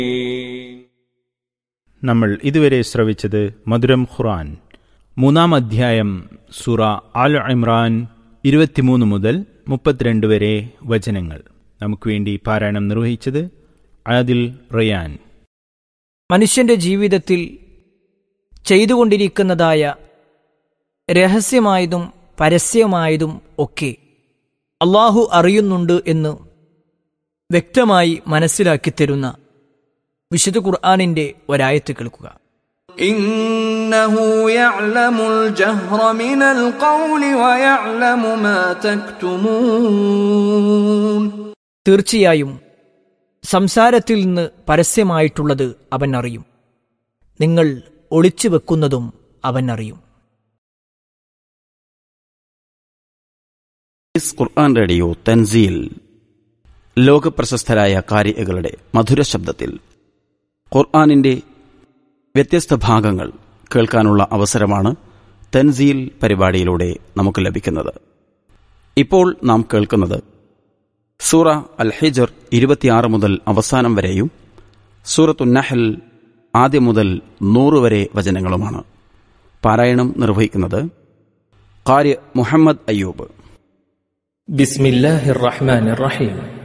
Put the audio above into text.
നമ്മൾ ഇതുവരെ ശ്രവിച്ചത് മധുരം ഖുറാൻ മൂന്നാം അധ്യായം സുറ ആൽ ഇമ്രാൻ ഇരുപത്തിമൂന്ന് മുതൽ മുപ്പത്തിരണ്ട് വരെ വചനങ്ങൾ നമുക്ക് വേണ്ടി പാരായണം നിർവഹിച്ചത് ആദിൽ റയാൻ മനുഷ്യന്റെ ജീവിതത്തിൽ ചെയ്തുകൊണ്ടിരിക്കുന്നതായ രഹസ്യമായതും പരസ്യമായതും ഒക്കെ അള്ളാഹു അറിയുന്നുണ്ട് എന്ന് വ്യക്തമായി മനസ്സിലാക്കി തരുന്ന വിശുദ്ധ ഖുർആാനിന്റെ ഒരായത്ത് കേൾക്കുക إنه يعلم الجهر من القول ويعلم ما تكتمون തീർച്ചയായും സംസാരത്തിൽ നിന്ന് പരസ്യമായിട്ടുള്ളത് അവൻ അറിയും നിങ്ങൾ ഒളിച്ചു വെക്കുന്നതും അവൻ അറിയും ഇസ് ഖുർആൻ റേഡിയോ തൻസീൽ ലോകപ്രശസ്തരായ കാരികളുടെ മധുര ശബ്ദത്തിൽ ഖുർആാനിന്റെ വ്യത്യസ്ത ഭാഗങ്ങൾ കേൾക്കാനുള്ള അവസരമാണ് തൻസീൽ പരിപാടിയിലൂടെ നമുക്ക് ലഭിക്കുന്നത് ഇപ്പോൾ നാം കേൾക്കുന്നത് സൂറ അൽ ഹിജർ ഇരുപത്തിയാറ് മുതൽ അവസാനം വരെയും സൂറത്തു നഹൽ ആദ്യം മുതൽ നൂറ് വരെ വചനങ്ങളുമാണ് പാരായണം നിർവഹിക്കുന്നത് കാര്യ മുഹമ്മദ് അയ്യൂബ് بسم الله الرحمن الرحيم